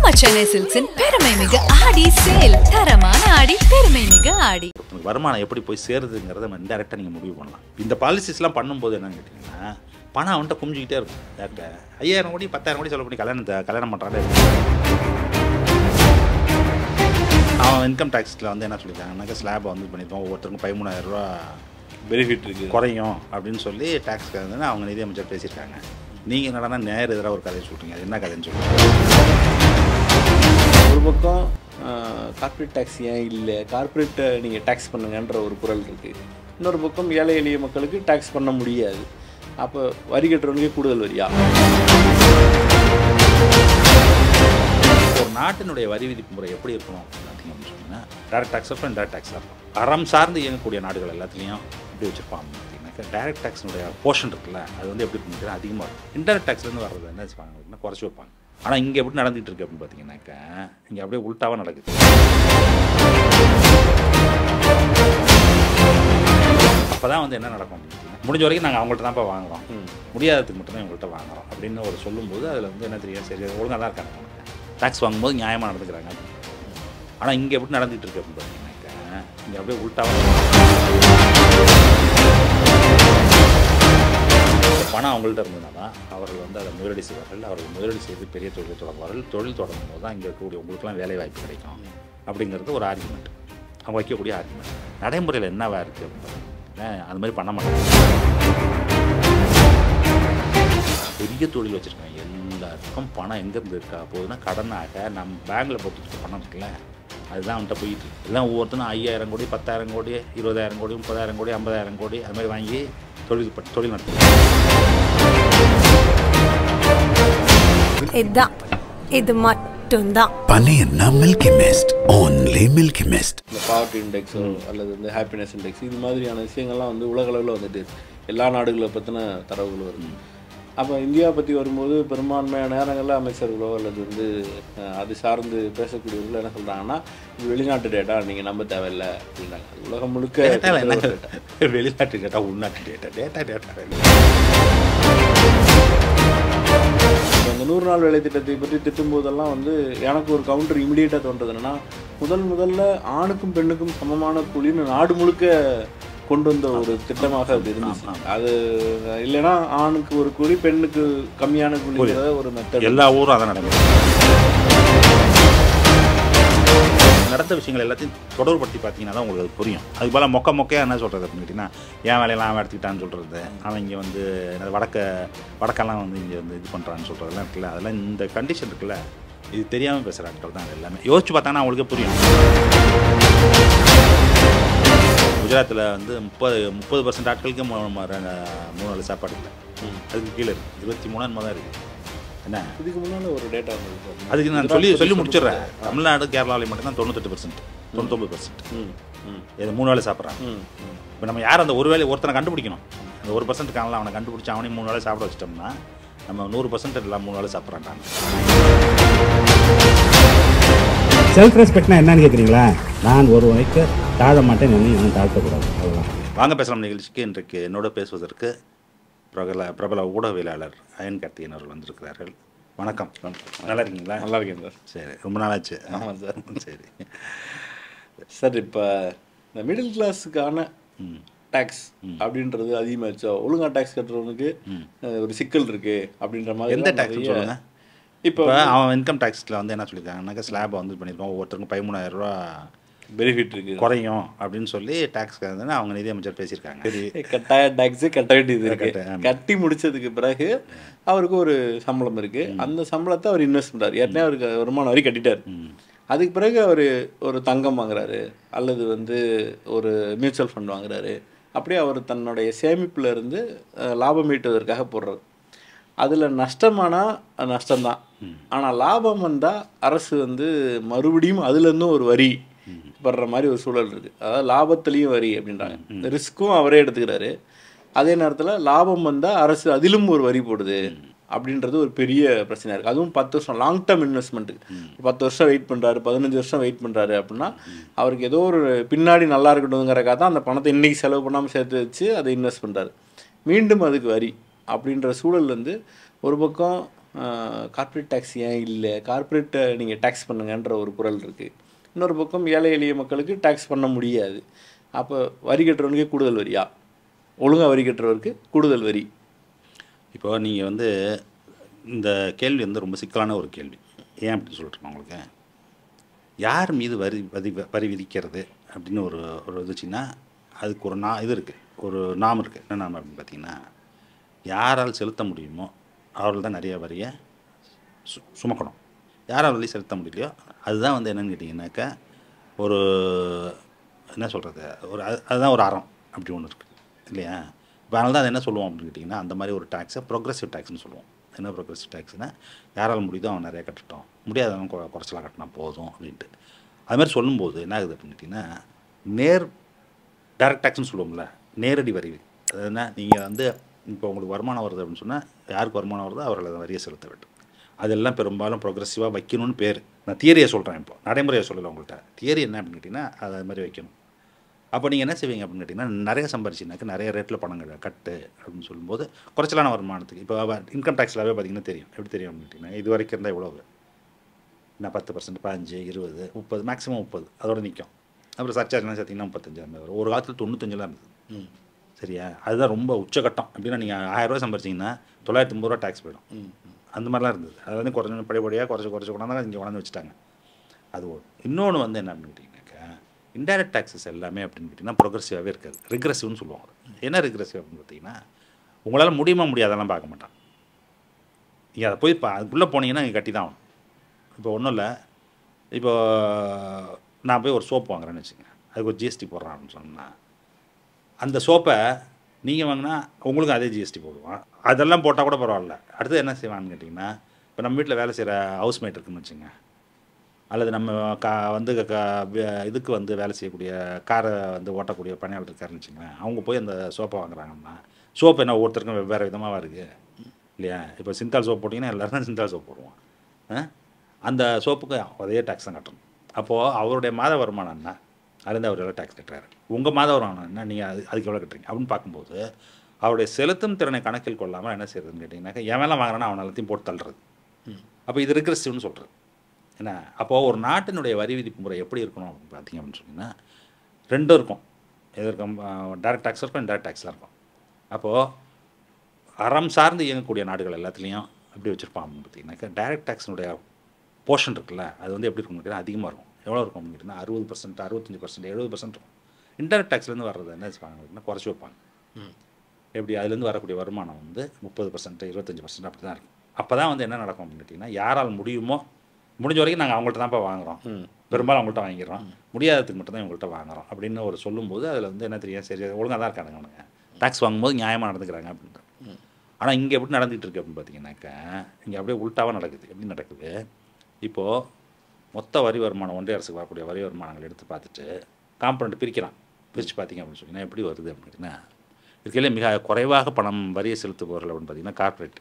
நம்ம சென்னை சில்க்ஸின் பெருமை மிகு ஆடி சேல் தரமான ஆடி பெருமை மிகு ஆடி உங்களுக்கு வருமானம் எப்படி போய் சேருதுங்கிறத நம்ம இன்டெரக்டாக நீங்கள் முடிவு பண்ணலாம் இந்த பாலிசிஸ்லாம் பண்ணும்போது என்னன்னு கேட்டிங்கன்னா பணம் அவன்கிட்ட குமிஞ்சிக்கிட்டே இருக்கும் யார்கிட்ட ஐயாயிரம் கோடி பத்தாயிரம் கோடி செலவு பண்ணி கல்யாணத்தை கல்யாணம் பண்ணுறாலே அவன் இன்கம் டேக்ஸில் வந்து என்ன சொல்லியிருக்காங்கன்னாக்கா ஸ்லாப் வந்து பண்ணியிருப்போம் ஒவ்வொருத்தருக்கும் பதிமூணாயிரம் ரூபா பெனிஃபிட் இருக்கு குறையும் அப்படின்னு சொல்லி டேக்ஸ் வந்து அவங்க நிதியமைச்சர் பேசியிருக்காங்க நீங்கள் என்னடா நேர் எதிராக ஒரு கதையை சொல்கிறீங்க அது என்ன கதைன்னு சொல்லுங்கள் ஒரு பக்கம் கார்ப்பரேட் டேக்ஸ் ஏன் இல்லை கார்ப்பரேட்டை நீங்கள் டேக்ஸ் பண்ணுங்கன்ற ஒரு குரல் இருக்குது இன்னொரு பக்கம் ஏழை எளிய மக்களுக்கு டேக்ஸ் பண்ண முடியாது அப்போ வரி கட்டுறவனுக்கே கூடுதல் வரியா ஒரு நாட்டினுடைய வரி விதிப்பு முறை எப்படி இருக்கணும் அப்படின்னு சொன்னீங்கன்னா டேரக்ட் டேக்ஸ் இருக்கும் டேரக்ட் டேக்ஸ் இருக்கும் அறம் சார்ந்து இயங்கக்கூடிய நாடுகள் எல்லாத்துலேயும் எப்படி வச்சுருப்பாங்க பார்த்தீங்கன்னாக்கா டேரக்ட் டேக்ஸினுடைய போர்ஷன் இருக்குல்ல அது வந்து எப்படி பண்ணிக்கிறேன் அதிகமாக இருக்கும் இன்டெரக்ட் டேக்ஸ்லேருந்து வர்றது என்ன வச்சுப்பாங்க அப்படின்னா குறைச்சி வைப்பாங்க ஆனால் இங்கே எப்படி நடந்துகிட்டு இருக்கு அப்படின்னு பார்த்தீங்கன்னாக்கா இங்கே அப்படியே உல்ட்டாவாக நடக்குது அப்போ தான் வந்து என்ன நடக்கும் அப்படின்னு பார்த்தீங்கன்னா, முடிஞ்ச வரைக்கும் நாங்கள் அவங்கள்ட்ட தான்ப்பா வாங்குறோம் முடியாததுக்கு மட்டும்தான் இவங்கள்ட்ட வாங்குறோம் அப்படின்னு ஒரு சொல்லும்போது அதில் வந்து என்ன தெரியும் சரி ஒழுங்காக தான் இருக்காங்க அவங்க டேக்ஸ் வாங்கும்போது நியாயமாக நடந்துக்கிறாங்க ஆனால் இங்கே எப்படி நடந்துகிட்டு இருக்கு அப்படின்னு பார்த்தீங்கன்னாக்கா இங்கே அப்படியே உள்டாவாக பணம் அவங்கள்ட்ட இருந்ததுனா தான் அவர்கள் வந்து அதை முதலீடு செய்வார்கள் அவர்கள் முதலீடு செய்து பெரிய தொழில் தொடங்குவார்கள் தொழில் தொடங்கும் போது தான் இங்கே இருக்கக்கூடிய உங்களுக்குலாம் வேலை வாய்ப்பு கிடைக்கும் அப்படிங்கிறது ஒரு ஆர்குமெண்ட் அவங்க வைக்கக்கூடிய ஆர்குமெண்ட் நடைமுறையில் என்னவா இருக்குது அப்படின்னு பார்த்தீங்கன்னா, அது மாதிரி பண்ண மாட்டாங்க பெரிய தொழில் வச்சுருக்காங்க எல்லாருக்கும் பணம் எங்கேருந்து இருக்கா போகுதுன்னா கடனாக நம்ம பேங்க்கில் போட்டு பணம் இருக்குல்ல அதுதான் அவன்கிட்ட போயிட்டு இருக்கு எல்லாம் ஒவ்வொருத்தரும் ஐயாயிரம் கோடி பத்தாயிரம் கோடி இருபதாயிரம் கோடி முப்பதாயிரம் கோடி ஐம்பதாயிரம் கோடி அது மாதிரி வாங்கி தொழில் ப- தொழில் நடத்துறாங்க இதுதான் இது மட்டும்தான் பனையன்னா Milky Mist only Milky Mist இந்த பாவர்ட்டி இண்டெக்ஸோ அல்லது இந்த ஹாப்பினஸ் இண்டெக்ஸ் இது மாதிரியான விஷயங்கள்லாம் வந்து உலக அளவில் வந்துட்டு இருக்கு. எல்லா நாடுகளை பற்றின தரவுகள் வருது அப்போ இந்தியா பற்றி வரும்போது பெரும்பான்மையான நேரங்களில் அமைச்சர்களோ அல்லது வந்து அஹ், அது சார்ந்து பேசக்கூடியவர்கள் என்ன சொல்கிறாங்கன்னா இது வெளிநாட்டு டேட்டா நீங்கள் நம்ப தேவையில்லை அப்படின்னாங்க அது உலகம் முழுக்க டேட்டாவில் என்ன இருக்கிற ஒரு data. வெளிநாட்டு டேட்டா உள்நாட்டு டேட்டா டேட்டா டேட்டா இப்ப இந்த நூறு நாள் வேலை திட்டத்தை பற்றி திட்டும்போதெல்லாம் வந்து எனக்கு ஒரு கவுண்டர் இமிடியேட்டாக தோன்றது என்னன்னா முதல் முதல்ல ஆணுக்கும் பெண்ணுக்கும் சமமான கூலின்னு நாடு முழுக்க கொண்டு வந்த ஒரு திட்டமாக அது இருந்துச்சு அது இல்லைன்னா ஆணுக்கு ஒரு கூலி பெண்ணுக்கு கம்மியான கூலிங்கிறத ஒரு மெத்தட் எல்லா ஊரும் அதான் நடக்குது நடந்த விஷயங்கள் எல்லாத்தையும் தொடர்படுத்தி பார்த்தீங்கன்னா தான் உங்களுக்கு அது புரியும் அது போல் மொக்க மொக்கையாக என்ன சொல்கிறது அப்படின்னு கேட்டிங்கன்னா என் வேலையெல்லாம் அவன் எடுத்துக்கிட்டான்னு சொல்கிறது அவன் இங்கே வந்து என்னது வடக்க வடக்கெல்லாம் வந்து இங்கே வந்து இது பண்ணுறான்னு சொல்கிறதெல்லாம் இருக்குல்ல அதெல்லாம் இந்த கண்டிஷன் இருக்குல்ல இது தெரியாமல் பேசுகிற ஆட்கள் தான் அது எல்லாமே யோசிச்சு பார்த்தாங்கன்னா அவங்களுக்கே புரியும் குஜராத்தில் வந்து முப்பது முப்பது பர்சன்ட் ஆட்களுக்கு மூ- ம- ரெ- மூணு வேளை சாப்பாடு இல்லை அதுக்கு கீழே இருக்குது இருபத்தி மூணு தான் இருக்குது என்ன இதுக்கு முன்னால ஒரு டேட்டா வந்து அதுக்கு நான் சொல்லி சொல்லி முடிச்சிடுறேன் தமிழ்நாடு கேரளாவில் மட்டும்தான் தொண்ணூத்தெட்டு பர்சன்ட் தொண்ணூத்தொம்பது பர்சன்ட் ம் ம் இது மூணு வேளை சாப்பிட்றாங்க ம் ம் இப்போ நம்ம யார் அந்த ஒரு வேளை ஒருத்தனை கண்டுபிடிக்கணும் அந்த ஒரு பர்சன்ட் காணல அவனை கண்டுபிடிச்சி அவனையும் மூணு வேளை சாப்பிட வச்சிட்டோம்னா நம்ம நூறு பர்சன்ட் எல்லாம் மூணு வேளை சாப்பிட்றான்டாங்க செல்ஃப் ரெஸ்பெக்ட்னா என்னன்னு கேட்குறீங்களா நான் ஒருவனுக்கு தாழ மாட்டேன் என்னையும் நான் தாழ்த்தக்கூடாது அவ்வளோதான் வாங்க பேசலாம் நிகழ்ச்சிக்கு இன்றைக்கு என்னோட பேசுவதற்கு பிரபல பிரபல ஊடகவியலாளர் அயன் கார்த்திகன் அவர்கள் வந்திருக்கிறார்கள் வணக்கம் நல்லா இருக்கீங்களா நல்லா இருக்கேன் சார் சரி ரொம்ப நாளாச்சு ஆமாம் சார் சரி சார் இப்போ இந்த மிடில் கிளாஸுக்கான ம் டேக்ஸ் அப்படின்றது அதிகமாச்சோ ஒழுங்கா டேக்ஸ் கட்டுறவனுக்கு அஹ், ஒரு சிக்கல் இருக்கு அப்படின்ற மாதிரி எந்த டேக்ஸ் சொல்லுங்க இப்போ இப்போ அவன் இன்கம் டேக்ஸில் வந்து என்ன சொல்லியிருக்காங்கன்னாக்கா ஸ்லாப் வந்து பண்ணியிருக்கோம் ஒவ்வொருத்தருக்கும் பதிமூணாயிரம் ரூபா பெனிஃபிட் இருக்கு குறையும் அப்படின்னு சொல்லி டேக்ஸ் வந்து அவங்க நிதியமைச்சர் பேசியிருக்காங்க சரி கட்டாய டேக்ஸ் கட்ட வேண்டியது இருக்கு கட்ட- ஆமா. கட்டி முடிச்சதுக்கு பிறகு அவருக்கு ஒரு சம்பளம் இருக்கு அந்த சம்பளத்தை அவர் இன்வெஸ்ட் பண்றாரு ஏற்கனவே அவருக்கு வருமான வரி கட்டிட்டார் அதுக்கு பிறகு அவர் ஒரு தங்கம் வாங்குறாரு அல்லது வந்து ஒரு மியூச்சுவல் ஃபண்ட் வாங்குறாரு அப்படியே அவர் தன்னுடைய சேமிப்புல இருந்து அஹ், லாபம் ஈட்டுவதற்காக போடுறாரு அதில் நஷ்டமானால் நஷ்டம்தான் ஆனால் லாபம் வந்தால் அரசு வந்து மறுபடியும் அதுலேருந்தும் ஒரு வரி படுற மாதிரி ஒரு சூழல் இருக்குது அதாவது லாபத்துலேயும் வரி அப்படின்றாங்க ரிஸ்க்கும் அவரே எடுத்துக்கிறாரு அதே நேரத்தில் லாபம் வந்தால் அரசு அதிலும் ஒரு வரி போடுது அப்படின்றது ஒரு பெரிய பிரச்சனையாக இருக்குது அதுவும் பத்து வருஷம் லாங் டேர்ம் இன்வெஸ்ட்மெண்ட்டுக்கு பத்து வருஷம் வெயிட் பண்ணுறாரு பதினஞ்சு வருஷம் வெயிட் பண்ணுறாரு அப்படின்னா அவருக்கு ஏதோ ஒரு பின்னாடி நல்லா இருக்கட்டும்ங்கிறக்காக தான் அந்த பணத்தை இன்றைக்கி செலவு பண்ணாமல் சேர்த்து வச்சு அதை இன்வெஸ்ட் பண்ணுறாரு மீண்டும் அதுக்கு வரி அப்படின்ற சூழல் வந்து ஒரு பக்கம் கார்ப்பரேட் டேக்ஸ் ஏன் இல்லை கார்ப்பரேட்டை நீங்கள் டேக்ஸ் பண்ணுங்கன்ற ஒரு குரல் இருக்குது இன்னொரு பக்கம் ஏழை எளிய மக்களுக்கு டேக்ஸ் பண்ண முடியாது அப்போ வரி கட்டுறவனுக்கே கூடுதல் வரியா ஒழுங்காக வரி கட்டுறவருக்கு கூடுதல் வரி இப்போ நீங்கள் வந்து இந்த கேள்வி வந்து ரொம்ப சிக்கலான ஒரு கேள்வி ஏன் அப்படி சொல்லிட்டுருக்கோம் உங்களுக்கு யார் மீது வரி வரி வரி விதிக்கிறது அப்படின்னு ஒரு ஒரு இதுச்சுன்னா அதுக்கு ஒரு நா இது இருக்குது ஒரு நாம் இருக்குது என்ன நாம் அப்படின்னு பார்த்தீங்கன்னா யாரால் செலுத்த முடியுமோ அவர்கள் தான் நிறைய வரியை சு சுமக்கணும் யாரால் வரி செலுத்த முடியலையோ அதுதான் வந்து என்னன்னு கேட்டிங்கனாக்கா ஒரு என்ன சொல்கிறது ஒரு அது அதுதான் ஒரு அறம் அப்படி ஒன்று இருக்குது இல்லையா இப்போ அதனால தான் அது என்ன சொல்லுவோம் அப்படின்னு கேட்டிங்கன்னா அந்த மாதிரி ஒரு டேக்ஸை ப்ரோக்ரஸிவ் டேக்ஸ்னு சொல்லுவோம் என்ன ப்ரோக்ரஸிவ் டேக்ஸ்னால் யாரால் முடியுதோ அவன் நிறைய கட்டட்டும் முடியாதவன் கொ குறைச்சலாக கட்டினா போதும் அப்படின்ட்டு அது மாதிரி சொல்லும்போது என்ன ஆகுது அப்படின்னு கேட்டிங்கன்னா நேர் டைரக்ட் டேக்ஸ்னு சொல்லுவோம்ல நேரடி வரி அது என்ன நீங்கள் வந்து இப்போ உங்களுக்கு வருமானம் வருது அப்படின்னு சொன்னால் யாருக்கு வருமானம் வருதோ அவர்கள் அதை வரியை செலுத்த வேண்டும் அதெல்லாம் பெரும்பாலும் ப்ரோக்ரஸிவாக வைக்கணும்னு பேர் நான் தியரியை சொல்கிறேன் இப்போ நடைமுறையை சொல்லலை உங்கள்கிட்ட தியரி என்ன அப்படின்னு கேட்டிங்கன்னா அதை அது மாதிரி வைக்கணும் அப்போ நீங்கள் என்ன செய்வீங்க அப்படின்னு கேட்டிங்கன்னா நிறைய சம்பாரிச்சினாக்க நிறைய ரேட்டில் பணம் கட்டு- கட்டு அப்படின்னு சொல்லும்போது குறைச்சலான வருமானத்துக்கு இப்போ இன்கம் டேக்ஸ்லாவே பார்த்தீங்கன்னா தெரியும் எப்படி தெரியும் அப்படின்னு கேட்டிங்கன்னா இது வரைக்கும் இருந்தால் எவ்வளவு நான் பத்து பர்சன்ட் பதினஞ்சு இருபது முப்பது மேக்ஸிமம் முப்பது அதோட நிற்கும் அப்புறம் சர்ச்சார்ஜ்லாம் சேர்த்திங்கன்னா முப்பத்தஞ்சு அந்த மாதிரி வரும் ஒரு காலத்தில் தொண்ணூத்தஞ்சுலாம் இருந்தது சரியா அதுதான் ரொம்ப உச்சகட்டம் அப்படின்னா நீங்கள் ஆயிரரூவா சம்பாரிச்சிங்கன்னா தொள்ளாயிரத்தி ஐம்பது ரூபா டேக்ஸ் போயிடும் அந்த மாதிரிலாம் இருந்தது அது வந்து குறைஞ்ச படிப்படியாக குறைச்சி குறைச்சி கொண்டாந்து இங்கே கொண்டாந்து வச்சுட்டாங்க அது ஒரு இன்னொன்று வந்து என்ன அப்படின்னு கேட்டிங்கனாக்கா இன்டைரக்ட் டேக்ஸஸ் எல்லாமே அப்படின்னு கேட்டிங்கன்னா ப்ரோக்ரஸிவாகவே இருக்காது ரிக்ரெசிவ்னு சொல்லுவாங்க என்ன ரிக்ரெசிவ் அப்படின்னு பார்த்தீங்கன்னா உங்களால் முடியுமா முடியாதெல்லாம் பார்க்க மாட்டான் நீங்கள் அதை போய் பா அதுக்குள்ளே போனீங்கன்னா நீங்கள் கட்டி தான் ஆகணும் இப்போ ஒன்றும் இல்லை இப்போ நான் போய் ஒரு சோப்பு வாங்குறேன்னு வச்சுங்க அதுக்கு ஒரு ஜிஎஸ்டி போடுறான் அப்படின்னு சொன்னா அந்த சோப்பை நீங்கள் வாங்கினா உங்களுக்கும் அதே ஜிஎஸ்டி போடுவான் அதெல்லாம் போட்டால் கூட பரவாயில்ல அடுத்து என்ன செய்வான்னு கேட்டிங்கன்னா இப்போ நம்ம வீட்டில் வேலை செய்கிற ஹவுஸ்மேட் இருக்குன்னு வச்சுங்க அல்லது நம்ம கா வந்து க வே- இதுக்கு வந்து வேலை செய்யக்கூடிய காரை வந்து ஓட்டக்கூடிய பணியாளர் இருக்காருன்னு வச்சுங்களேன் அவங்க போய் அந்த சோப்பை வாங்குறாங்கன்னா சோப்பு என்ன ஒவ்வொருத்தருக்கும் வெவ்வேறு விதமாக இருக்குது இல்லையா இப்போ சிந்தால் சோப் போட்டிங்கன்னா எல்லாரும் தான் சிந்தால் சோப் போடுவோம் ஆ? அந்த சோப்புக்கு அதே டேக்ஸ் தான் கட்டணும் அப்போது அவருடைய மாத வருமானம் என்ன அதுலேருந்து அவர் எவ்வளோ டேக்ஸ் கட்டுறாரு உங்கள் மாத வருமானம் என்ன நீங்கள் அது அதுக்கு எவ்வளோ கட்டுறீங்க அப்படின்னு பார்க்கும்போது அவருடைய செலுத்தும் திறனை கணக்கில் கொள்ளாமல் என்ன செய்யறதுன்னு கேட்டிங்கன்னாக்கா எவன் எல்லாம் வாங்குறானோ அவன் எல்லாத்தையும் போட்டு தள்ளுறது அப்போ இது ரிக்ரெசிவ்னு சொல்கிறது என்ன அப்போது ஒரு நாட்டினுடைய வரி விதிப்பு முறை எப்படி இருக்கணும் அப்படின்னு பார்த்தீங்க அப்படின்னு சொன்னீங்கன்னா ரெண்டும் இருக்கும் எது இருக்கும் டேரக்ட் டேக்ஸ் இருக்கும் இன்டேரக்ட் டேக்ஸ்லாம் இருக்கும் அப்போது அறம் சார்ந்து இயங்கக்கூடிய நாடுகள் எல்லாத்துலேயும் எப்படி வச்சுருப்பான் அப்படின்னு பார்த்தீங்கன்னாக்கா டைரக்ட் டேக்ஸினுடைய போர்ஷன் இருக்குல்ல அது வந்து எப்படி இருக்கும் கேட்டிங்கன்னா அதிகமாக இருக்கும் எவ்வளோ இருக்கும் அப்படின்னு கேட்டிங்கன்னா அறுபது பர்சன்ட் அறுபத்தஞ்சு பர்சன்ட் எழுபது பர்சன்ட் இருக்கும் இன்டெரக்ட் டேக்ஸ்லேருந்து வர்றது என்ன செய்வாங்க அப்படின்னா குறைச்சி வைப்பாங்க எப்படி அதுலேருந்து வரக்கூடிய வருமானம் வந்து முப்பது பர்சன்ட் இருபத்தஞ்சி பர்சன்ட் அப்படி தான் இருக்கும் அப்போ தான் வந்து என்ன நடக்கும் அப்படின்னு கேட்டிங்கன்னா யாரால் முடியுமோ முடிஞ்ச வரைக்கும் நாங்கள் அவங்கள்ட்ட தான்ப்பா வாங்குறோம் பெரும்பாலும் அவங்கள்ட்ட வாங்கிடுறோம் முடியாததுக்கு மட்டும் தான் இவங்கள்ட்ட வாங்குறோம் அப்படின்னு ஒரு சொல்லும்போது அதில் வந்து என்ன தெரியும் சரி ஒழுங்காக தான் இருக்கானுங்க அவனுங்க டேக்ஸ் வாங்கும்போது நியாயமாக நடந்துக்கிறாங்க அப்படின்ட்டு ஆனால் இங்கே எப்படி நடந்துகிட்டு இருக்கு அப்படின்னு பார்த்தீங்கன்னாக்கா இங்கே அப்படியே உள்டாவாக நடக்குது எப்படி நடக்குது இப்போது மொத்த வரி வருமானம் ஒன்றிய அரசுக்கு வரக்கூடிய வரி வருமானங்கள் எடுத்து பார்த்துட்டு காம்பனண்ட் பிரிக்கிறான் பிரித்து பார்த்தீங்க அப்படின்னு சொன்னீங்கன்னா எப்படி வருது அப்படின்னு கேட்டிங்கன்னா இதுக்கையில மிக குறைவாக பணம் வரியை செலுத்துபவர்கள் அப்படின்னு பார்த்தீங்கன்னா கார்ப்பரேட்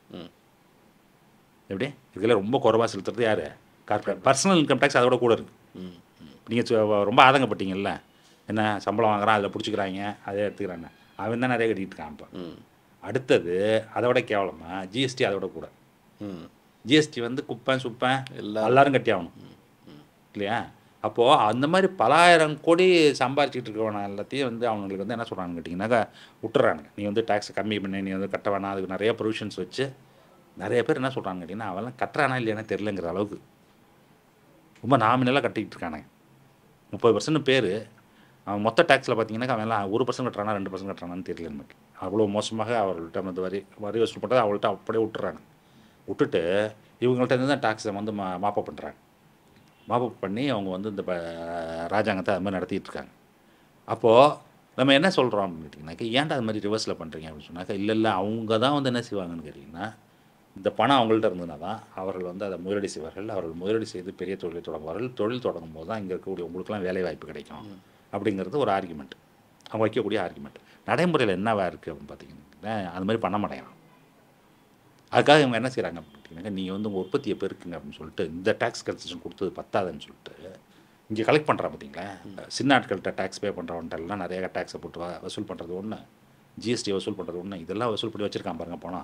எப்படி இதுல ரொம்ப குறைவாக செலுத்துறது யார் கார்ப்பரேட் பர்சனல் இன்கம் டேக்ஸ் அதோட கூட இருக்கு நீங்கள் ரொம்ப ஆதங்கப்பட்டீங்கல்ல என்ன சம்பளம் வாங்குறான் அதில் பிடிச்சிக்கிறாங்க அதை எடுத்துக்கிறாங்க அவன் தான் நிறைய கட்டிட்டு இருக்கான் இப்போ அடுத்தது அதை விட கேவலமாக ஜிஎஸ்டி அதை விட கூட ஜிஎஸ்டி வந்து குப்பேன் சுப்பேன் எல்லாரும் கட்டி ஆகணும் இல்லையா அப்போது அந்த மாதிரி பலாயிரம் கோடி சம்பாரிச்சிட்டு இருக்கவன எல்லாத்தையும் வந்து அவங்களுக்கு வந்து என்ன சொல்கிறாங்கன்னு கேட்டிங்கன்னாக்கா விட்டுறானுங்க நீ வந்து டேக்ஸை கம்மி பண்ணி நீ வந்து கட்ட வேணாம் அதுக்கு நிறைய ப்ரொவிஷன்ஸ் வச்சு நிறைய பேர் என்ன சொல்கிறாங்க கேட்டிங்கன்னா அவெல்லாம் கட்டுறானா இல்லையானே தெரிலங்கிற அளவுக்கு ரொம்ப நாமினலாக கட்டிக்கிட்டு இருக்கானுங்க முப்பது பர்சன்ட் பேர் அவன் மொத்த டேக்ஸில் பார்த்தீங்கன்னா அவன் எல்லாம் ஒரு பர்சன்ட் கட்டுறானா ரெண்டு பர்சன்ட் கட்டுறானான்னு தெரியல நமக்கு அவ்வளோ மோசமாக அவர்கள்ட்ட வந்து வரி வரி வசூல் பண்ணுறது அவங்கள்ட்ட அப்படியே விட்டுறாங்க விட்டுட்டு இவங்கள்ட்ட இருந்து தான் டேக்ஸை வந்து மா மாப்பப் பண்ணுறாங்க மாப்பப் பண்ணி அவங்க வந்து இந்த ப- ராஜாங்கத்தை அது மாதிரி நடத்திட்டு இருக்காங்க அப்போது நம்ம என்ன சொல்கிறோம் அப்படின்னு கேட்டிங்கனாக்கா ஏன்டா அது மாதிரி ரிவர்ஸில் பண்ணுறீங்க அப்படின்னு சொன்னாக்கா இல்லை இல்லை அவங்க தான் வந்து என்ன செய்வாங்கன்னு கேட்டிங்கன்னா இந்த பணம் அவங்கள்ட்ட இருந்ததுனா தான் அவர்கள் வந்து அதை முதலீடு செய்வார்கள் அவர்கள் முதலீடு செய்து பெரிய தொழிலை தொடங்குவார்கள் தொழில் தொடங்கும் போது தான் இங்கே இருக்கக்கூடிய உங்களுக்குலாம் வேலை வாய்ப்பு கிடைக்கும் அப்படிங்கிறது ஒரு ஆர்குமெண்ட் அவங்க வைக்கக்கூடிய ஆர்குமெண்ட் நடைமுறையில் என்னவா இருக்குது அப்படின்னு பார்த்தீங்கன்னா அது மாதிரி பண்ண மாட்டேங்கிறான் அதுக்காக இவங்க என்ன செய்கிறாங்க அப்படின்னு கேட்டிங்கன்னாக்கா நீங்கள் வந்து உங்கள் உற்பத்தியை பெருக்குங்க அப்படின்னு சொல்லிட்டு இந்த டேக்ஸ் கன்செஷன் கொடுத்தது பத்தாதுன்னு சொல்லிட்டு இங்கே கலெக்ட் பண்ணுறான் பார்த்தீங்களா சின்ன ஆட்கள்கிட்ட டேக்ஸ் பே பண்ணுறவன்ட்டெல்லாம் நிறைய டேக்ஸை போட்டு வ- வசூல் பண்ணுறது ஒன்று ஜிஎஸ்டி வசூல் பண்ணுறது ஒன்று இதெல்லாம் வசூல் பண்ணி வச்சுருக்கான் பாருங்க போனால்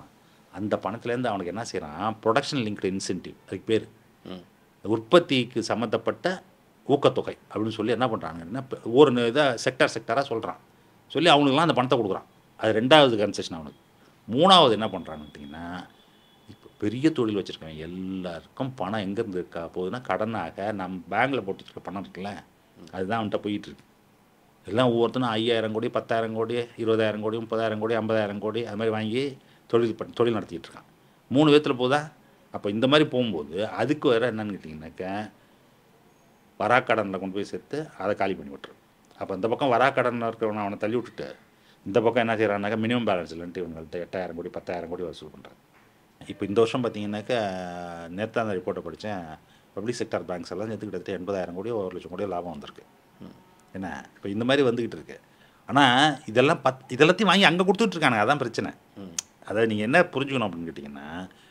அந்த பணத்துலேருந்து அவனுக்கு என்ன செய்கிறான் ப்ரொடக்ஷன் லிங்க்டு இன்சென்டிவ் அதுக்கு பேர் உற்பத்திக்கு சம்மந்தப்பட்ட ஊக்கத்தொகை அப்படின்னு சொல்லி என்ன பண்ணுறாங்கன்னா ஒவ்வொரு இதை செக்டார் செக்டாராக சொல்கிறான் சொல்லி அவனுக்குலாம் அந்த பணத்தை கொடுக்குறான் அது ரெண்டாவது கன்செஷன் அவனுக்கு மூணாவது என்ன பண்ணுறான்னு பார்த்தீங்கன்னா இப்போ பெரிய தொழில் வச்சுருக்கவன் எல்லாருக்கும் பணம் எங்கேருந்து இருக்கா போகுதுன்னா கடனாக நம்ம பேங்க்கில் போட்டு வச்சிருக்க பணம் இருக்குல்ல அதுதான் அவன்கிட்ட போயிட்டு இருக்கு எல்லாம் ஒவ்வொருத்தனும் ஐயாயிரம் கோடி பத்தாயிரம் கோடி இருபதாயிரம் கோடி முப்பதாயிரம் கோடி ஐம்பதாயிரம் கோடி அது மாதிரி வாங்கி தொழில் பண்ணி தொழில் நடத்திட்டு இருக்கான் மூணு விதத்தில் போதா அப்போ இந்த மாதிரி போகும்போது அதுக்கு வேறு என்னன்னு கேட்டிங்கனாக்க வராக்கடனில் கொண்டு போய் சேர்த்து அதை காலி பண்ணி விட்டுரு அப்போ இந்த பக்கம் வராக்கடனில் இருக்கிறவனை அவனை தள்ளி விட்டுட்டு இந்த பக்கம் என்ன செய்கிறான்னாக்கா மினிமம் பேலன்ஸ் இல்லைன்ட்டு இவங்கள்ட்ட எட்டாயிரம் கோடி பத்தாயிரம் கோடி வசூல் பண்ணுறாங்க இப்போ இந்த வருஷம் பார்த்தீங்கன்னாக்கா நேற்று அந்த ரிப்போர்ட்டை படித்தேன் பப்ளிக் செக்டார் பேங்க்ஸ் எல்லாம் சேர்த்து கிட்டத்தட்ட எண்பதாயிரம் கோடி ஒரு லட்சம் கோடி லாபம் வந்திருக்கு என்ன இப்போ இந்த மாதிரி வந்துக்கிட்டு இருக்கு ஆனால் இதெல்லாம் பத் இதெல்லாத்தையும் வாங்கி அங்கே கொடுத்துட்டு இருக்கானுங்க அதான் பிரச்சனை அதாவது நீங்கள் என்ன புரிஞ்சுக்கணும் அப்படின்னு கேட்டிங்கன்னா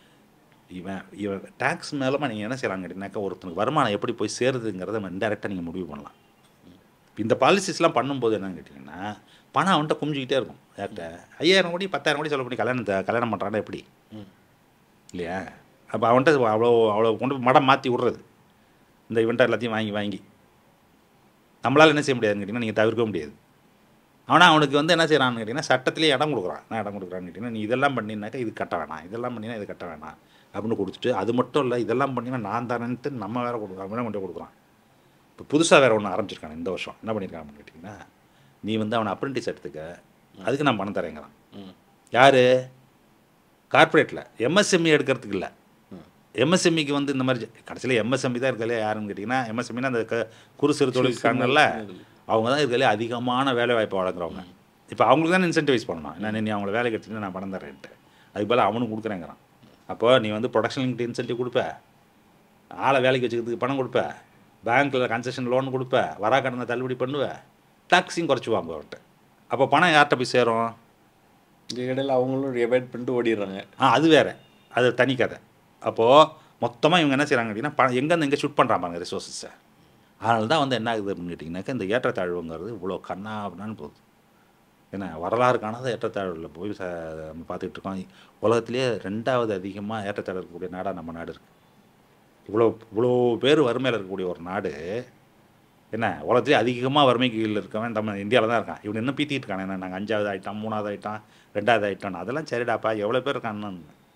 இவன் இவன் டேக்ஸ் மேலமா நீங்கள் என்ன செய்யலாம்னு கேட்டிங்கனாக்கா ஒருத்தனுக்கு வருமானம் எப்படி போய் சேருதுங்கிறத நம்ம இன்டெரக்டாக நீங்கள் முடிவு பண்ணலாம் இந்த பாலிசிஸ்லாம் பண்ணும்போது என்னன்னு கேட்டிங்கன்னா பணம் அவன்கிட்ட குமிஞ்சிக்கிட்டே இருக்கும் யார்கிட்ட ஐயாயிரம் கோடி பத்தாயிரம் கோடி செலவு பண்ணி கல்யாணத்தை கல்யாணம் பண்ணுறான்னா எப்படி இல்லையா அப்போ அவன்கிட்ட அவ்வளோ அவ்வளோ கொண்டு போய் மடம் மாற்றி விட்றது இந்த இவன்ட்ட எல்லாத்தையும் வாங்கி வாங்கி நம்மளால் என்ன செய்ய முடியாதுன்னு கேட்டிங்கன்னா நீங்கள் தவிர்க்க முடியாது ஆனால் அவனுக்கு வந்து என்ன செய்கிறான்னு கேட்டிங்கன்னா சட்டத்திலேயே இடம் கொடுக்குறான் என்ன இடம் கொடுக்குறான்னு கேட்டிங்கன்னா நீ இதெல்லாம் பண்ணினாக்கா இது கட்ட வேணாம் இதெல்லாம் பண்ணினா இது கட்ட வேணாம் அப்படின்னு கொடுத்துட்டு அது மட்டும் இல்லை இதெல்லாம் பண்ணினா நான் தானேன்ட்டு நம்ம வேறு கொடுக்குறோம் அவனே கொண்டு போய் கொடுக்குறான் இப்போ புதுசாக வேறு ஒன்று ஆரம்பிச்சிருக்கான் இந்த வருஷம் என்ன பண்ணியிருக்கான் அப்படின்னு கேட்டிங்கன்னா நீ வந்து அவனை அப்ரெண்டிஸ் எடுத்துக்க அதுக்கு நான் பணம் தரேங்கிறான் யார் கார்ப்பரேட்டில் எம்எஸ்எம்இ எடுக்கிறதுக்கு இல்லை எம்எஸ்எம்இக்கு வந்து இந்த மாதிரி கடைசியில் எம்எஸ்எம்இ தான் இருக்கலையே யாருன்னு கேட்டிங்கன்னா எம்எஸ்எம்இனா அந்த க குறு சிறு தொழில் இருக்காங்கல்ல அவங்க தான் இருக்கலே அதிகமான வேலை வாய்ப்பை வழங்குறவங்க இப்போ அவங்களுக்கு தான் இன்சென்டிவைஸ் பண்ணணும் என்ன நீ அவங்கள வேலைக்கு எடுத்துட்டு நான் பணம் தரேன்ட்டு அதுக்கு பதிலா அவனுக்கு கொடுக்குறேங்கிறான் அப்போ நீ வந்து ப்ரொடக்ஷன் லிங்க் இன்சென்டிவ் கொடுப்ப ஆளை வேலைக்கு வச்சுக்கிறதுக்கு பணம் கொடுப்ப பேங்க்கில் கன்செஷன் லோன் கொடுப்ப வரா கடனை தள்ளுபடி பண்ணுவ டாக்ஸையும் குறைச்சி வாங்க அவர்கிட்ட அப்போ பணம் யார்கிட்ட போய் சேரும் இந்த இடையில அவங்களும் எவைட் பண்ணிட்டு ஓடிடுறாங்க ஆ அது வேறு அது தனி கதை அப்போது மொத்தமாக இவங்க என்ன செய்கிறாங்க அப்படின்னா பணம் எங்கேருந்து எங்கே ஷூட் பண்ணுறாங்க பாருங்க ரிசோர்ஸஸை அதனால தான் வந்து என்ன ஆகுது அப்படின்னு கேட்டிங்கனாக்கா இந்த ஏற்றத்தாழ்வுங்கிறது இவ்வளோ கண்ணா அப்படின்னு போகுது ஏன்னா வரலாறு காணாத ஏற்றத்தாழ்வில் போய் ச நம்ம பார்த்துக்கிட்டு இருக்கோம் உலகத்திலேயே ரெண்டாவது அதிகமாக ஏற்றத்தாழ்வு இருக்கக்கூடிய நாடாக நம்ம நாடு இருக்குது இவ்வளோ இவ்வளோ பேர் வறுமையில் இருக்கக்கூடிய ஒரு நாடு என்ன உலகத்திலே அதிகமாக வறுமை கீழ் இருக்கவன் நம்ம இந்தியாவில் தான் இருக்கான் இவன் இன்னும் பீத்திட்டு இருக்கான் என்ன நாங்கள் அஞ்சாவது ஆகிட்டான் மூணாவது ஆகிட்டான் ரெண்டாவது ஆகிட்டோம் அதெல்லாம் சரிடாப்பா எவ்வளோ பேர் இருக்கான்னு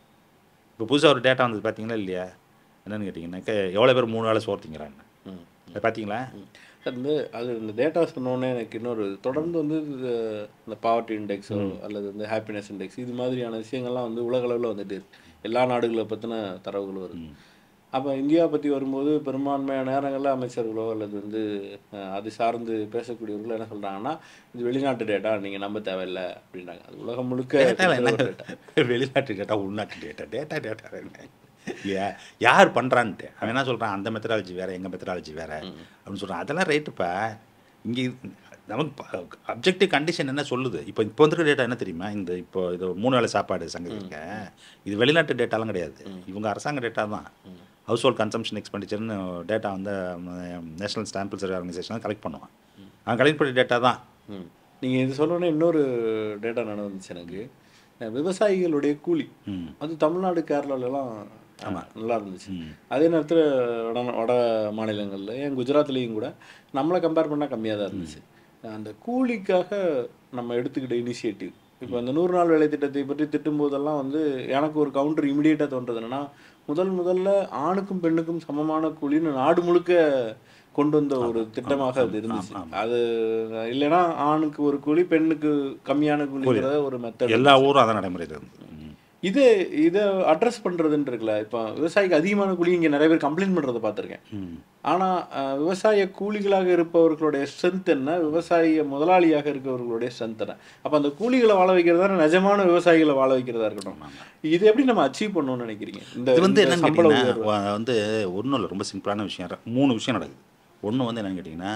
இப்போ புதுசாக ஒரு டேட்டா வந்தது பார்த்தீங்களா இல்லையா என்னன்னு கேட்டிங்கன்னாக்கா எவ்வளோ பேர் மூணு வேளை சோறு திங்கிறான்னு அது பார்த்தீங்களா சார் இந்த அது இந்த டேட்டா சொன்னோன்னே எனக்கு இன்னொரு தொடர்ந்து வந்து இது, இந்த பாவர்ட்டி இண்டெக்ஸோ அல்லது வந்து ஹாப்பினஸ் இண்டெக்ஸ் இது மாதிரியான விஷயங்கள்லாம் வந்து உலக அளவில் வந்துட்டு இருக்கு எல்லா நாடுகளை பற்றின தரவுகள் வருது அப்போ இந்தியா பற்றி வரும்போது பெரும்பான்மையான நேரங்களில் அமைச்சர்களோ அல்லது வந்து அஹ், அது சார்ந்து பேசக்கூடியவர்களோ என்ன சொல்கிறாங்கன்னா இது வெளிநாட்டு டேட்டா நீங்கள் நம்ப தேவையில்லை அப்படின்றாங்க அது உலகம் முழுக்க டேட்டாவில் இருக்கிற ஒரு என்ன data. வெளிநாட்டு டேட்டா உள்நாட்டு டேட்டா டேட்டா டேட்டா என்ன இல்லையா யார் பண்ணுறான்ட்டு அவன் என்ன சொல்கிறான் அந்த மெத்தடாலஜி வேறு எங்கள் மெத்தடாலஜி வேறு அப்படின்னு சொல்கிறான் அதெல்லாம் ரைட்டுப்பா இங்கே நமக்கு அப்ஜெக்டிவ் கண்டிஷன் என்ன சொல்லுது இப்போ இப்போ வந்துருக்க டேட்டா என்ன தெரியுமா இந்த இப்போ இது மூணு வேளை சாப்பாடு சங்கத்திங்க இது வெளிநாட்டு டேட்டாலாம் கிடையாது இவங்க அரசாங்க டேட்டா தான் ஹவுஸ் ஹோல்ட் கன்சம்ஷன் எக்ஸ்பெண்டிச்சர்னு டேட்டா வந்து national sample survey organisation collect பண்ணுவான் அவன் கலெக்ட் பண்ண டேட்டா தான் ம் நீங்கள் இது சொன்னோன்னே இன்னொரு டேட்டா நடந்துச்சு எனக்கு அஹ் விவசாயிகளுடைய கூலி ம். அது தமிழ்நாடு கேரளாலலாம் நல்லா இருந்துச்சு அதே நேரத்தில் வட வட மாநிலங்களில் ஏன் குஜராத்லேயும் கூட நம்மளை கம்பேர் பண்ணால் கம்மியாக தான் இருந்துச்சு அந்த கூலிக்காக நம்ம எடுத்துக்கிட்ட இனிஷியேட்டிவ் இப்போ அந்த நூறு நாள் வேலை திட்டத்தை பற்றி திட்டும் போதெல்லாம் வந்து எனக்கு ஒரு கவுண்டர் இமிடியேட்டாக தோன்றது என்னன்னா முதல் முதல்ல ஆணுக்கும் பெண்ணுக்கும் சமமான கூலின்னு நாடு முழுக்க கொண்டு வந்த ஒரு திட்டமாக அது இருந்துச்சு அது இல்லைன்னா ஆணுக்கு ஒரு கூலி பெண்ணுக்கு கம்மியான கூலிங்கிறத ஒரு மெத்தட் எல்லா ஊரும் அதான் நடைமுறையில் இருந்து ம். இது இதை அட்ரஸ் பண்ணுறதுன்னு இருக்குல்ல இப்போ விவசாயிக்கு அதிகமான கூலி இங்கே நிறைய பேர் கம்ப்ளைண்ட் பண்ணுறதை பார்த்துருக்கேன் ஆனால் விவசாய கூலிகளாக இருப்பவர்களுடைய ஸ்ட்ரென்த் என்ன விவசாய முதலாளியாக இருக்கவர்களுடைய ஸ்ட்ரென்த் என்ன அப்போ அந்த கூலிகளை வாழ வைக்கிறதா நிஜமான விவசாயிகளை வாழ வைக்கிறதா இருக்கட்டும் இது எப்படி நம்ம அச்சீவ் பண்ணணும்னு நினைக்கிறீங்க இந்த இது வந்து இந்த என்னன்னு சம்பள கேட்டிங்கன்னா உயர்வு. வ- வந்து ஒன்றும் இல்லை ரொம்ப சிம்பிளான விஷயம் ர- மூணு விஷயம் நடக்குது ஒன்று வந்து என்னன்னு கேட்டிங்கன்னா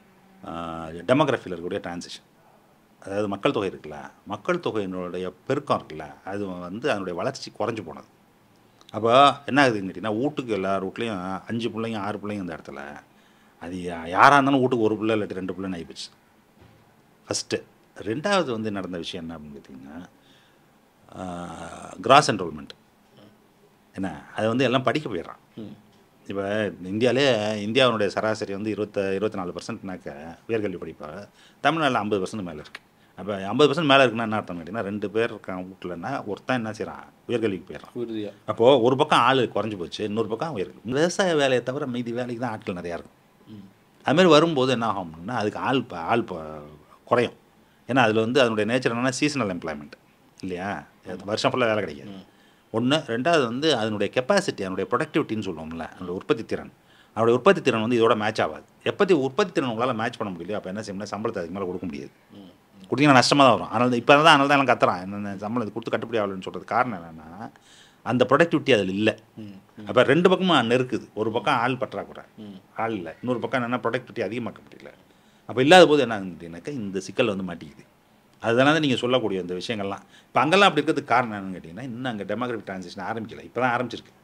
டெமோகிராஃபியில் இருக்கக்கூடிய டிரான்சிஷன் அதாவது மக்கள் தொகை இருக்குல்ல மக்கள் தொகையினுடைய பெருக்கம் இருக்குல்ல அது வந்து அதனுடைய வளர்ச்சி குறைஞ்சு போனது அப்போ என்ன ஆகுதுன்னு கேட்டிங்கன்னா வீட்டுக்கு எல்லா வீட்லேயும் அஞ்சு பிள்ளைங்க ஆறு பிள்ளைங்க இந்த இடத்துல அது யா- யாராக இருந்தாலும் வீட்டுக்கு ஒரு பிள்ளை இல்லாட்டி ரெண்டு பிள்ளைன்னு ஆகிப்போச்சு ஃபஸ்ட்டு ரெண்டாவது வந்து நடந்த விஷயம் என்ன அப்படின்னு கேட்டிங்கன்னா கிராஸ் என்ரோல்மெண்ட் என்ன அது வந்து எல்லாம் படிக்க போயிடுறான் இப்போ இந்தியாவிலே இந்தியாவுடைய சராசரி வந்து இருபத்த இருபத்தி நாலு பர்சன்ட்னாக்க உயர்கல்வி படிப்பாங்க தமிழ்நாட்டில் ஐம்பது பர்சன்ட் மேலே இருக்குது அப்போ ஐம்பது பர்சன்ட் மேலே இருக்குன்னா என்ன அர்த்தம் கேட்டிங்கன்னா ரெண்டு பேர் இருக்கான் வீட்டிலன்னா ஒருத்தன் என்ன செய்கிறான் உயர்கல்விக்கு போயிடுறான் உறுதியாக அப்போது ஒரு பக்கம் ஆள் குறைஞ்சி போச்சு இன்னொரு பக்கம் உயர்கல்வி விவசாய வேலையை தவிர மீதி வேலைக்கு தான் ஆட்கள் நிறையா இருக்கும் அதுமாரி வரும்போது என்ன ஆகும்னா அதுக்கு ஆள் ப- ஆள் ப- குறையும் ஏன்னா அதில் வந்து அதனுடைய நேச்சர் என்னன்னா சீசனல் எம்ப்ளாய்மெண்ட் இல்லையா அது வருஷம் ஃபுல்லாக வேலை கிடைக்காது ஒன்று ரெண்டாவது வந்து அதனுடைய கெப்பாசிட்டி அதனுடைய ப்ரொடக்டிவிட்டின்னு சொல்லுவோம்ல அதனுடைய உற்பத்தி திறன் அதனுடைய உற்பத்தி திறன் வந்து இதோட மேட்ச் ஆகாது எப்பத்தி உற்பத்தி திறன் உங்களால் மேட்ச் பண்ண முடியலையோ அப்போ என்ன செய்யணும்னா சம்பளத்தை அதுக்கு மேலே கொடுக்க முடியாது கொடுத்தீங்கன்னா நஷ்டமாக தான் வரும் அதனால இப்போ தான் அதனால தான் எல்லாம் கத்துறான் என்ன சம்பளம் இது கொடுத்து கட்டுப்படி ஆகலன்னு சொல்கிறது காரணம் என்னென்னா அந்த ப்ரொடக்டிவிட்டி அதில் இல்லை அப்போ ரெண்டு பக்கமும் நெருக்குது ஒரு பக்கம் ஆள் பற்றாக்குறை ஆள் இல்லை இன்னொரு பக்கம் என்னென்னா ப்ரொடக்டிவிட்டி அதிகமாக்க முடியல அப்போ இல்லாத போது என்ன ஆகுதுனாக்கா இந்த சிக்கல் வந்து மாட்டிக்குது அதனால தான் நீங்கள் சொல்லக்கூடிய இந்த விஷயங்கள்லாம் இப்போ அங்கெல்லாம் அப்படி இருக்கிறதுக்கு காரணம் என்னன்னு கேட்டிங்கன்னா இன்னும் அங்கே டெமோக்ராஃபிக் ட்ரான்சிஷன் ஆரம்பிக்கல இப்போ தான் ஆரம்பிச்சிருக்கு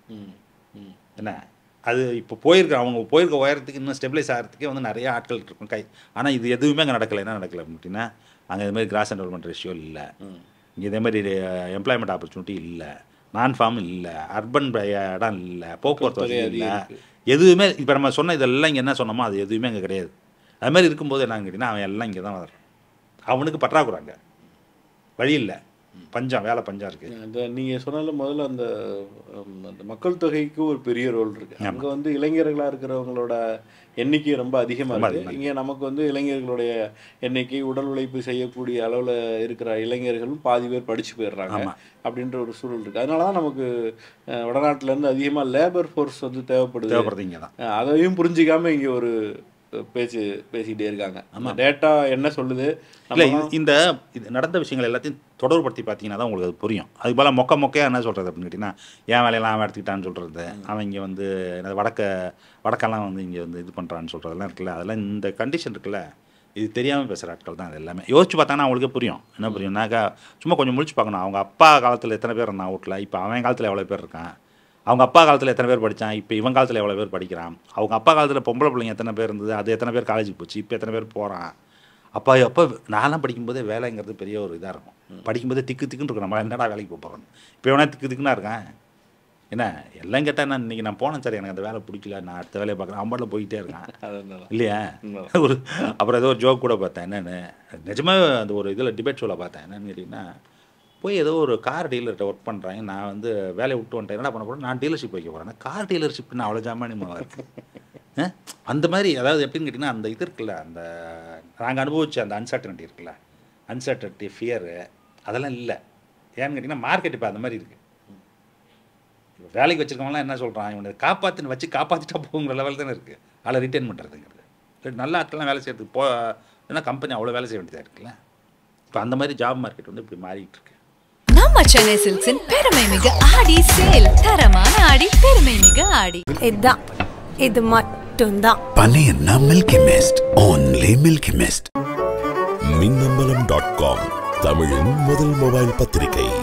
என்ன அது இப்போ போயிருக்க அவங்க போயிருக்க உயரத்துக்கு இன்னும் ஸ்டெபிளைஸ் ஆகிறதுக்கே வந்து நிறைய ஆட்கள் இருக்கும் கை ஆனால் இது எதுவுமே அங்கே நடக்கலை என்ன நடக்கலை அப்படின்னா அங்கே இது மாதிரி கிராஸ் என்ரோல்மெண்ட் ரேஷியோ இல்லை இங்கே இதே மாதிரி எம்ப்ளாய்மெண்ட் ஆப்பர்ச்சுனிட்டி இல்லை நான் ஃபார்ம் இல்லை அர்பன் இடம் இல்லை போக்குவரத்து வசதி இல்லை எதுவுமே இப்போ நம்ம சொன்ன இதெல்லாம் இங்கே என்ன சொன்னோமோ அது எதுவுமே அங்கே கிடையாது அது மாதிரி இருக்கும்போது என்னன்னு கேட்டிங்கன்னா அவன் எல்லாம் இங்கே தான் வர்றான் அவனுக்கு பற்றாக்குறாங்க வழி இல்லை பஞ்சம் வேலை பஞ்சம் இருக்குது அந்த நீங்கள் சொன்னால முதல்ல அந்த ஹம், அந்த மக்கள் தொகைக்கு ஒரு பெரிய ரோல் இருக்கு அங்கே வந்து இளைஞர்களாக இருக்கிறவங்களோட எண்ணிக்கை ரொம்ப அதிகமாக ரொம்ப இருக்கு இங்கே நமக்கு வந்து இளைஞர்களுடைய எண்ணிக்கை உடல் உழைப்பு செய்யக்கூடிய அளவில் இருக்கிற இளைஞர்களும் பாதி பேர் படிச்சு போயிடுறாங்க ஆமா. அப்படின்ற ஒரு சூழல் இருக்கு அதனால தான் நமக்கு அஹ், வடநாட்டுல இருந்து அதிகமாக லேபர் ஃபோர்ஸ் வந்து தேவைப்படுது தேவைப்படுறது இங்கே தான் அஹ், அதையும் புரிஞ்சிக்காம இங்கே ஒரு அஹ், பேச்சு பேசிக்கிட்டே இருக்காங்க டேட்டா என்ன சொல்லுது இல்லை நம்ம இந்த இது நடந்த விஷயங்கள் எல்லாத்தையும் தொடர்படுத்தி பார்த்தீங்கன்னா தான் உங்களுக்கு அது புரியும் அதுக்கு போல மொக்க மொக்கையாக என்ன சொல்கிறது அப்படின்னு கேட்டிங்கன்னா என் வேலையெல்லாம் அவன் எடுத்துக்கிட்டான்னு சொல்கிறது அவன் இங்கே வந்து என்னது வடக்க வடக்கெல்லாம் வந்து இங்கே வந்து இது பண்ணுறான்னு சொல்கிறதெல்லாம் இருக்குல்ல அதெல்லாம் இந்த கண்டிஷன் இருக்குல்ல இது தெரியாமல் பேசுகிற ஆட்கள் தான் அது எல்லாமே யோசிச்சு பார்த்தாங்கன்னா அவங்களுக்கே புரியும் என்ன புரியும்னாக்கா சும்மா கொஞ்சம் முழிச்சு பார்க்கணும் அவங்க அப்பா காலத்தில் எத்தனை பேர் இருந்தான் வீட்டில் இப்போ அவன் காலத்தில் எவ்வளோ பேர் இருக்கான் அவங்க அப்பா காலத்தில் எத்தனை பேர் படித்தான் இப்போ இவன் காலத்தில் எவ்வளோ பேர் படிக்கிறான் அவங்க அப்பா காலத்தில் பொம்பளை பிள்ளைங்க எத்தனை பேர் இருந்தது அது எத்தனை பேர் காலேஜுக்கு போச்சு இப்போ எத்தனை பேர் போகிறான் அப்பா அப்போ நான்லாம் படிக்கும்போதே வேலைங்கிறது பெரிய ஒரு இதாக இருக்கும் படிக்கும்போதே திக்கு திக்குன்னு இருக்கும் நம்ம என்னடா வேலைக்கு போக போகிறோம் இப்போ வேணா திக்கு திக்குன்னா இருக்கேன் என்ன எல்லாம் கேட்டால் நான் இன்றைக்கி நான் போனேன் சார் எனக்கு அந்த வேலை பிடிக்கல நான் அடுத்த வேலையை பார்க்குறேன் அவன் பாட்டில் போயிட்டே இருக்கான் அதனால இல்லையா ஒரு அப்புறம் ஏதோ ஒரு ஜோக் கூட பார்த்தேன் என்னென்னு நிஜமாவே அந்த ஒரு இதில் டிபேட் ஷோவில் பார்த்தேன் என்னன்னு கேட்டிங்கன்னா போய் ஏதோ ஒரு கார் டீலர்கிட்ட ஒர்க் பண்ணுறாங்க நான் வந்து வேலையை விட்டு வந்துட்டேன் என்ன பண்ண போகிறேன் நான் டீலர்ஷிப் வைக்க போகிறேன் கார் டீலர்ஷிப்னு அவ்வளோ ஜாமானியமாக இருக்கு அஹ்? அந்த மாதிரி அதாவது எப்படின்னு கேட்டிங்கன்னா அந்த இது இருக்குல்ல அந்த நாங்கள் அனுபவிச்ச அந்த அன்சர்டனிட்டி இருக்குல்ல அன்சர்டனிட்டி ஃபியரு அதெல்லாம் இல்லை ஏன்னு கேட்டிங்கன்னா மார்க்கெட் இப்போ அந்த மாதிரி இருக்குது இப்போ வேலைக்கு வச்சிருக்கவங்களாம் என்ன சொல்கிறான் இவனை காப்பாற்றின்னு வச்சு காப்பாற்றிட்டா போங்கிற லெவல் தானே இருக்குது ஆளை ரிட்டைன் பண்ணுறதுங்கிறது இல்லை நல்ல ஆட்கள்லாம் வேலை செய்யறதுக்கு போ ஏன்னா கம்பெனி அவ்வளோ வேலை செய்ய வேண்டியதாக இருக்குல்ல இப்போ அந்த மாதிரி ஜாப் மார்க்கெட் வந்து இப்படி மாறிட்டு இருக்கு நம்ம சென்னை சில்க்ஸின் பெருமை மிகு ஆடி சேல் தரமான ஆடி பெருமை மிகு ஆடி இதுதான் இது மட்டும்தான் பனையன்னா Milky Mist only Milky Mist Minnambalam dot com தமிழின் முதல் மொபைல் பத்திரிகை